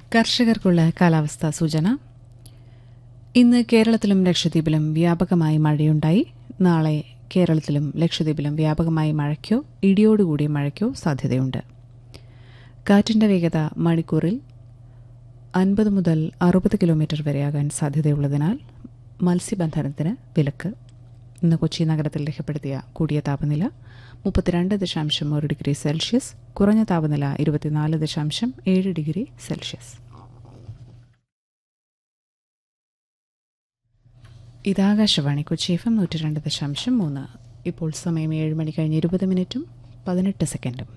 കർഷകർക്കുള്ള കാലാവസ്ഥാ സൂചന ഇന്ന് കേരളത്തിലും ലക്ഷദ്വീപിലും വ്യാപകമായി മഴയുണ്ടായി നാളെ കേരളത്തിലും ലക്ഷദ്വീപിലും വ്യാപകമായി മഴയ്ക്കോ ഇടിയോടുകൂടിയ മഴയ്ക്കോ സാധ്യതയുണ്ട് കാറ്റിന്റെ വേഗത മണിക്കൂറിൽ അൻപത് മുതൽ അറുപത് കിലോമീറ്റർ വരെയാകാൻ സാധ്യതയുള്ളതിനാൽ മത്സ്യബന്ധനത്തിന് വിലക്ക് ഇന്ന് കൊച്ചി നഗരത്തിൽ രേഖപ്പെടുത്തിയ കൂടിയ താപനില മുപ്പത്തിരണ്ട് ദശാംശം ഒരു ഡിഗ്രി സെൽഷ്യസ് കുറഞ്ഞ താപനില ഇരുപത്തിനാല് ദശാംശം ഏഴ് ഡിഗ്രി സെൽഷ്യസ് ഇതാകാശവാണി കൊച്ചി എഫ് എം നൂറ്റി രണ്ട് ദശാംശം മൂന്ന് ഇപ്പോൾ സമയം ഏഴ് മണി കഴിഞ്ഞ് ഇരുപത് മിനിറ്റും പതിനെട്ട് സെക്കൻഡും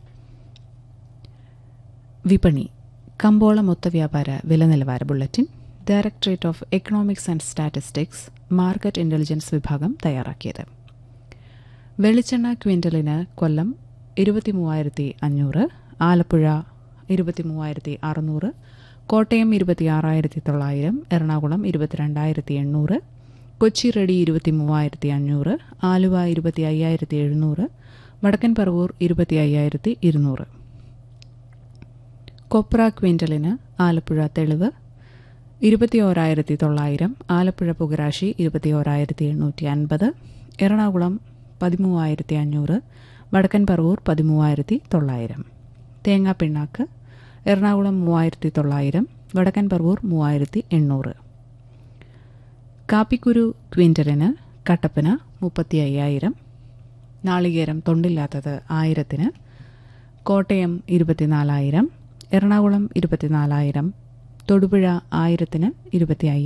വിപണി കമ്പോള മൊത്ത വ്യാപാര വില നിലവാര bulletin directorate of economics and statistics market intelligence വിഭാഗം തയ്യാറാക്കിയത് വെളിച്ചെണ്ണ ക്വിൻ്റലിന് കൊല്ലം ഇരുപത്തി മൂവായിരത്തി അഞ്ഞൂറ് ആലപ്പുഴ ഇരുപത്തി മൂവായിരത്തി അറുന്നൂറ് കോട്ടയം ഇരുപത്തി ആറായിരത്തി തൊള്ളായിരം എറണാകുളം ഇരുപത്തിരണ്ടായിരത്തി എണ്ണൂറ് കൊച്ചി റെഡി ഇരുപത്തി മൂവായിരത്തി അഞ്ഞൂറ് ആലുവ ഇരുപത്തി അയ്യായിരത്തി എഴുന്നൂറ് വടക്കൻ പറവൂർ ഇരുപത്തി അയ്യായിരത്തി ഇരുന്നൂറ് കൊപ്ര ക്വിൻ്റലിന് ആലപ്പുഴ തെളിവ് ഇരുപത്തി ഓരായിരത്തി തൊള്ളായിരം ആലപ്പുഴ പുകരാശി ഇരുപത്തി ഓരായിരത്തി എണ്ണൂറ്റി അൻപത് എറണാകുളം പതിമൂവായിരത്തി അഞ്ഞൂറ് വടക്കൻ പറവൂർ പതിമൂവായിരത്തി തൊള്ളായിരം തേങ്ങാ പിണ്ണാക്ക് എറണാകുളം മൂവായിരത്തി തൊള്ളായിരം വടക്കൻ പറവൂർ മൂവായിരത്തി എണ്ണൂറ് കാപ്പിക്കുരു ക്വിൻ്റലിന് കട്ടപ്പന മുപ്പത്തി അയ്യായിരം നാളികേരം തൊണ്ടില്ലാത്തത് ആയിരത്തിന് കോട്ടയം ഇരുപത്തിനാലായിരം എറണാകുളം ഇരുപത്തിനാലായിരം തൊടുപുഴ ആയിരത്തിന് ഇരുപത്തി